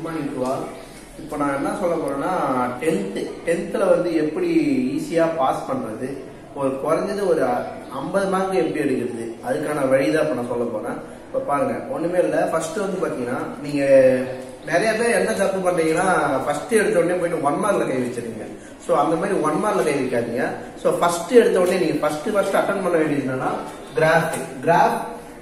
morning to all இப்போ நான் என்ன சொல்ல போறேன்னா டென்த்து டென்த்தில் வந்து எப்படி ஈஸியாக பாஸ் பண்ணுறது ஒரு குறைஞ்சது ஒரு ஐம்பது மார்க் எப்படி எடுக்கிறது அதுக்கான வழி தான் இப்போ நான் சொல்ல போறேன் இப்போ பாருங்க ஒன்றுமே இல்லை ஃபர்ஸ்ட் வந்து பார்த்தீங்கன்னா நீங்கள் நிறைய பேர் என்ன தப்பு பண்றீங்கன்னா ஃபர்ஸ்ட் எடுத்த உடனே போயிட்டு ஒன் மார்க்ல கை வச்சிருங்க ஸோ அந்த மாதிரி ஒன் மார்க்ல கை வைக்காதீங்க ஸோ ஃபர்ஸ்ட் எடுத்த உடனே நீங்க ஃபர்ஸ்ட் ஃபர்ஸ்ட் அட்டன் பண்ண வேண்டியது என்னன்னா கிராஃப் கிராஃப்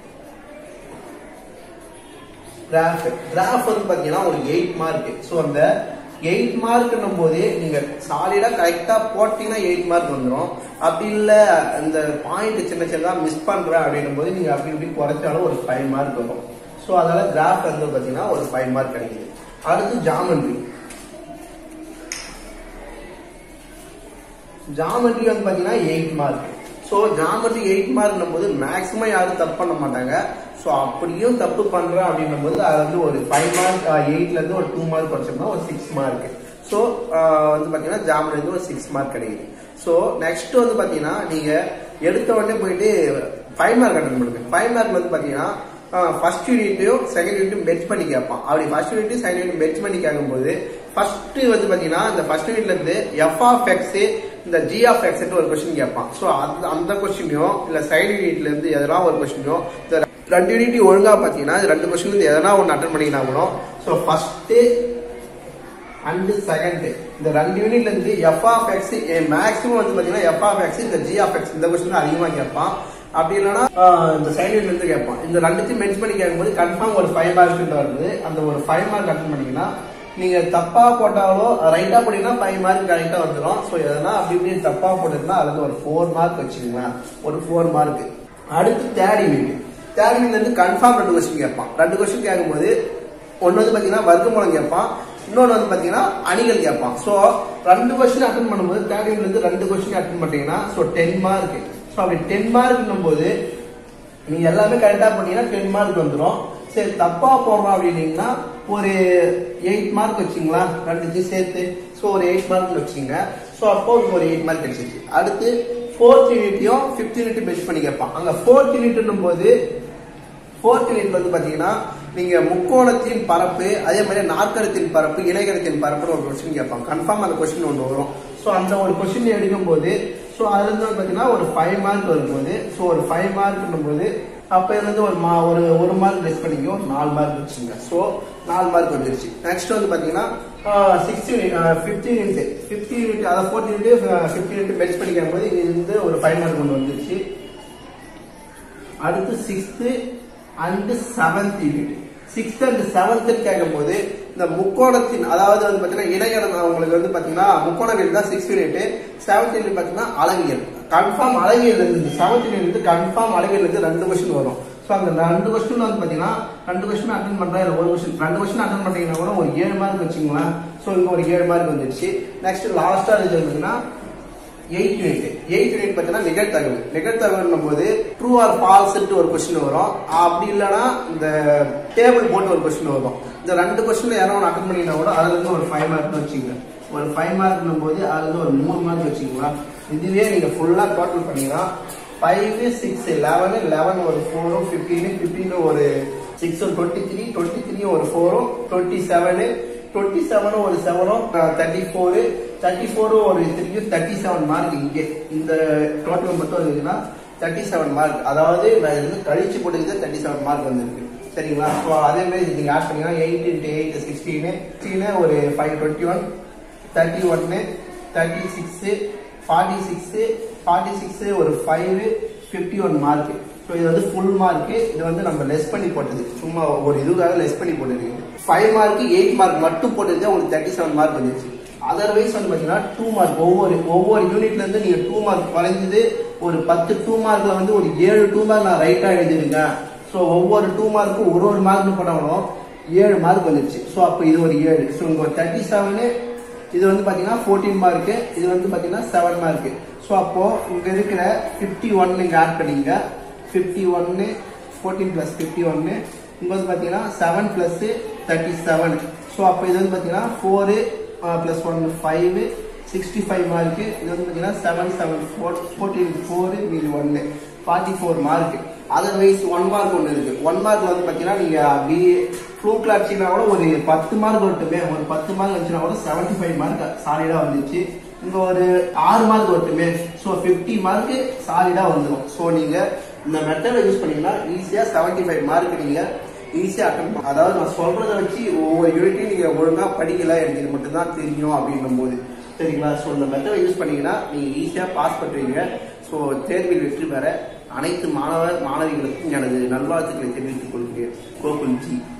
கிராஃப் கிராஃப் வந்து பாத்தீங்கன்னா ஒரு எயிட் மார்க் ஸோ அந்த எயிட் மார்க்னும் போதே நீங்க சாலிடா கரெக்டா போட்டீங்கன்னா எயிட் மார்க் வந்துடும் அப்படி இல்ல இந்த பாயிண்ட் சின்ன சின்னதா மிஸ் பண்றேன் அப்படின்னும் போது நீங்க அப்படி இப்படி குறைச்சாலும் ஒரு ஃபைவ் மார்க் வரும் ஸோ அதனால கிராஃப் வந்து பாத்தீங்கன்னா ஒரு ஃபைவ் மார்க் கிடைக்குது அடுத்து ஜாமெண்ட்ரி ஜாமெட்ரி வந்து பாத்தீங்கன்னா eight mark so geometry eight மார்க்னும் போது மேக்ஸிமம் யாரும் தப்பு பண்ண மாட்டாங்க ஸோ அப்படியும் தப்பு பண்றேன் அப்படின்னும் போது அது வந்து ஒரு ஃபைவ் மார்க் எயிட்ல இருந்து ஒரு டூ மார்க் படிச்சோம்னா ஒரு சிக்ஸ் மார்க் ஸோ வந்து பாத்தீங்கன்னா ஜாமெட்ரி வந்து ஒரு சிக்ஸ் மார்க் கிடைக்குது ஸோ நெக்ஸ்ட் வந்து பாத்தீங்கன்னா நீங்க எடுத்த உடனே போயிட்டு ஃபைவ் மார்க் அட்டன் பண்ணுங்க ஃபைவ் மார்க் வந்து பாத்தீங்கன்னா ஃபர்ஸ்ட் யூனிட்டையும் செகண்ட் யூனிட்டும் மெர்ச் பண்ணி கேட்பான் அப்படி ஃபர்ஸ்ட் யூனிட்டையும் செகண்ட் யூனிட் மெர்ச் பண்ணி கேட்கும்போது ஃபர்ஸ்ட் வந்து பாத்தீங்கன்னா இந்த ஃபர்ஸ்ட் யூனிட்ல இருந்து எஃப் ஆஃப் எக்ஸ் இந்த ஜி ஆஃப் எக்ஸ் ஒரு கொஸ்டின் கேட்பான் ஸோ அந்த அந்த கொஸ்டினையும் இல்ல சைடு யூனிட்ல இருந்து எதனா ஒரு கொஸ்டினையும் இந்த ரெண்டு யூனிட் ஒழுங்கா பாத்தீங்கன்னா இது ரெண்டு கொஸ்டின் இருந்து எதனா ஒன்று அட்டன் பண்ணிக்கினா கூட ஸோ ஃபர்ஸ்ட் அண்ட் செகண்ட் இந்த ரெண்டு யூனிட்ல இருந்து எஃப் ஆஃப் எக்ஸ் மேக்ஸிமம் வந்து பாத்தீங்கன்னா எஃப் ஆஃப் எக்ஸ் இந்த ஜி ஆஃப் எக்ஸ் இந்த கொஸ்டின் அதிகமா கேட்பான் அப்படி இல்லைன்னா இந்த சைடு யூனிட்ல இருந்து கேட்பான் இந்த ரெண்டுத்தையும் மென்ஷன் பண்ணி கேட்கும்போது கன்ஃபார்ம் ஒரு ஃபைவ் மார்க் வருது அந்த ஒரு ஃபைவ் மார்க் அட்டன் பண்ணீங்கன்னா நீங்க தப்பா போட்டாலோ ரைட்டா போட்டீங்கன்னா ஃபைவ் மார்க் கரெக்டா வந்துடும் ஸோ எதனா அப்படி இப்படி தப்பா போட்டீங்கன்னா அதுல ஒரு ஃபோர் மார்க் வச்சுக்கோங்களேன் ஒரு ஃபோர் மார்க் அடுத்து தேர்ட் யூனிட் தேர்ட் யூனிட்ல இருந்து கன்ஃபார்ம் ரெண்டு கொஸ்டின் கேட்பான் ரெண்டு கொஸ்டின் கேட்கும்போது ஒன்னு வந்து பாத்தீங்கன்னா வர்க்கமூலம் கேட்பான் இன்னொன்று வந்து பாத்தீங்கன்னா அணிகள் கேட்பான் ஸோ ரெண்டு கொஸ்டின் அட்டன் பண்ணும்போது தேர்ட் யூனிட்ல இருந்து ரெண்டு கொஸ்டின் அட்டன் பண்ணீங்கன்னா ஸோ டென் மார்க் ஸோ அப்படி டென் மார்க்னும் போது நீங்க எல்லாமே கரெக்டா பண்ணீங்கன்னா டென் மார்க் வந்துடும் சரி தப்பா போடுறோம் அப்படின்னீங்கன்னா ஒரு எயிட் மார்க் வச்சுங்களா ரெண்டுத்தையும் சேர்த்து ஸோ ஒரு எயிட் மார்க் வச்சுங்க ஸோ அப்போ ஒரு எயிட் மார்க் கிடைச்சிருச்சு அடுத்து ஃபோர்த் யூனிட்டையும் ஃபிஃப்த் யூனிட் பெஸ்ட் பண்ணி கேட்பான் அங்க ஃபோர்த் யூனிட்னும் போது ஃபோர்த் யூனிட் வந்து பாத்தீங்கன்னா நீங்க முக்கோணத்தின் பரப்பு அதே மாதிரி நாற்கரத்தின் பரப்பு இணைகரத்தின் பரப்புன்னு ஒரு கொஸ்டின் கேட்பாங்க கன்ஃபார்ம் அந்த கொஸ்டின் ஒன்று வரும் ஸோ அந்த ஒரு கொஸ்டின் எடுக்கும் போது ஸோ அதுல இருந்து பாத்தீங்கன்னா ஒரு ஃபைவ் மார்க் வரும்போது ஸோ ஒரு ஃபைவ் மார்க்னும் போது அப்ப இருந்து ஒரு மா ஒரு ஒரு மார்க் லெஸ் பண்ணிக்க ஒரு நாலு மார்க் வச்சுங்க ஸோ நாலு மார்க் வந்துருச்சு நெக்ஸ்ட் வந்து பாத்தீங்கன்னா sixth unit fifth unit fifth unit அதாவது fourth unit fifth unit merge பண்ணி கேட்கும்போது இது வந்து ஒரு ஃபைவ் மார்க் ஒன்று வந்துருச்சு அடுத்து sixth and seventh unit sixth and seventh கேட்கும் போது இந்த முக்கோணத்தின் அதாவது வந்து பாத்தீங்கன்னா இணையரம் உங்களுக்கு வந்து பாத்தீங்கன்னா முக்கோணவியல் தான் சிக்ஸ்த் யூனிட் செவன்த் யூனிட் பாத்தீங்கன்னா அழகியல் கன்ஃபார்ம் அழகியல் இருந்து செவன்த் யூனிட் இருந்து கன்ஃபார்ம் அழகியல் இருந்து ரெண்டு கொஸ்டின் வரும் ஸோ அந்த ரெண்டு கொஸ்டின் வந்து பாத்தீங்கன்னா ரெண்டு கொஸ்டின் அட்டன் பண்றா இல்ல ஒரு கொஸ்டின் ரெண்டு கொஸ்டின் அட்டன் பண்றீங்கன்னா கூட ஒரு ஏழு மார்க் வச்சுங்களேன் ஸோ இங்க ஒரு ஏழு மார்க் வந்துருச்சு நெக்ஸ்ட் லாஸ்டா இது பாத்தீங்கன்னா எயிட் யூனிட் எயிட் யூனிட் பார்த்தீங்கன்னா நிகழ்த்தகவல் நிகழ்த்தகவல் போது ட்ரூ ஆர் ஃபால்ஸ் ஒரு கொஸ்டின் வரும் அப்படி இல்லைன்னா இந்த டேபிள் போட்டு ஒரு கொஸ்டின் வரும் இந்த ரெண்டு கொஸ்டின் யாரோ ஒன்று அட்டன் பண்ணினா கூட அதுல இருந்து ஒரு ஃபைவ் மார்க் வச்சுங்க ஒரு ஃபைவ் மார்க்னும் போது அதுல இருந்து ஒரு மூணு மார்க் வச்சுக்கலாம் இதுவே நீங்க ஃபுல்லா டோட்டல் பண்ணீங்கன்னா ஃபைவ் சிக்ஸ் லெவன் லெவன் ஒரு ஃபோரும் ஃபிஃப்டீன் ஃபிஃப்டீன் ஒரு six twenty three twenty three ஒரு ஃபோரும் டுவெண்ட்டி செவனு டுவெண்ட்டி செவனும் ஒரு செவனும் தேர்ட்டி ஃபோரு தேர்ட்டி ஃபோரும் ஒரு த்ரீயும் தேர்ட்டி செவன் மார்க் இங்கே இந்த டோட்டல் மட்டும் இருக்குன்னா தேர்ட்டி செவன் மார்க் அதாவது நான் இருந்து கழிச்சு போட்டது தேர்ட்டி செவன் மார்க் வந்திருக்கு சரிங்களா ஸோ அதே மாதிரி நீங்க ஆட் பண்ணீங்கன்னா eight into eight sixteen sixteen ஒரு ஃபைவ் டுவெண்ட்டி ஒன் தேர்ட்டி ஒன்னு thirty six forty six forty six ஒரு five fifty one mark so இது வந்து ஃபுல் மார்க் இது வந்து நம்ம லெஸ் பண்ணி போட்டது சும்மா ஒரு இதுக்காக லெஸ் பண்ணி போட்டது ஃபைவ் மார்க் எயிட் மார்க் மட்டும் போட்டது உங்களுக்கு தேர்ட்டி செவன் மார்க் வந்துச்சு அதர்வைஸ் வந்து பாத்தீங்கன்னா டூ மார்க் ஒவ்வொரு ஒவ்வொரு யூனிட்ல இருந்து நீங்க டூ மார்க் குறைஞ்சது ஒரு பத்து டூ மார்க்ல வந்து ஒரு ஏழு டூ மார்க் நான் ரைட்டா எழுதிருக்கேன் ஸோ ஒவ்வொரு டூ மார்க்கும் ஒரு ஒரு மார்க் போட்டாலும் ஏழு மார்க் வந்துருச்சு ஸோ அப்போ இது ஒரு ஏழு ஸோ இங்க ஒரு தேர்ட்டி செவனு இது வந்து பாத்தீங்கன்னா ஃபோர்டீன் மார்க் இது வந்து பாத்தீங்கன்னா செவன் மார்க் ஸோ அப்போ இங்க இருக்கிற ஃபிஃப்டி ஒன் நீங்க ஆட் பண்ணீங்க ஃபிஃப்டி ஒன்னு ஃபோர்டீன் பிளஸ் ஃபிஃப்டி ஒன்னு இங்க வந்து பாத்தீங்கன்னா seven plus thirty seven so அப்போ இது வந்து பாத்தீங்கன்னா four plus one five sixty five mark இது வந்து பாத்தீங்கன்னா seven seven four fourteen four மீது ஒன்னு forty four mark otherwise one mark ஒன்று இருக்கு ஒன் மார்க் வந்து பாத்தீங்கன்னா நீங்க பிஏ ஃப்ளூக்ல அடிச்சிங்கன்னா கூட ஒரு பத்து மார்க் வரட்டுமே ஒரு பத்து மார்க் வந்துச்சுன்னா கூட செவன்டி ஃபைவ் மார்க் சாலிடா வந்துச்சு இங்க ஒரு ஆறு மார்க் வரட்டுமே ஸோ ஃபிஃப்டி மார்க் சாலிடா வந்துடும் ஸோ நீங்க இந்த மெத்தடை யூஸ் பண்ணீங்கன்னா ஈஸியா செவன்டி ஃபைவ் மார்க் நீங்க ஈஸியா அட்டன் அதாவது நான் சொல்றதை வச்சு ஒவ்வொரு யூனிட்டையும் நீங்க ஒழுங்கா படிக்கல எனக்கு இது மட்டும் தான் தெரியும் அப்படின்னும் போது சரிங்களா ஸோ இந்த மெத்தடை யூஸ் பண்ணீங்கன்னா நீங்க ஈஸியா பாஸ் பண்ணுவீங்க ஸோ தேர்வில் வெற்றி பெற அனைத்து மாணவர் மாணவிகளுக்கும் எனது நல்வாழ்த்துக்களை தெரிவித்துக் கொள்கிறேன் கோகுல் ஜி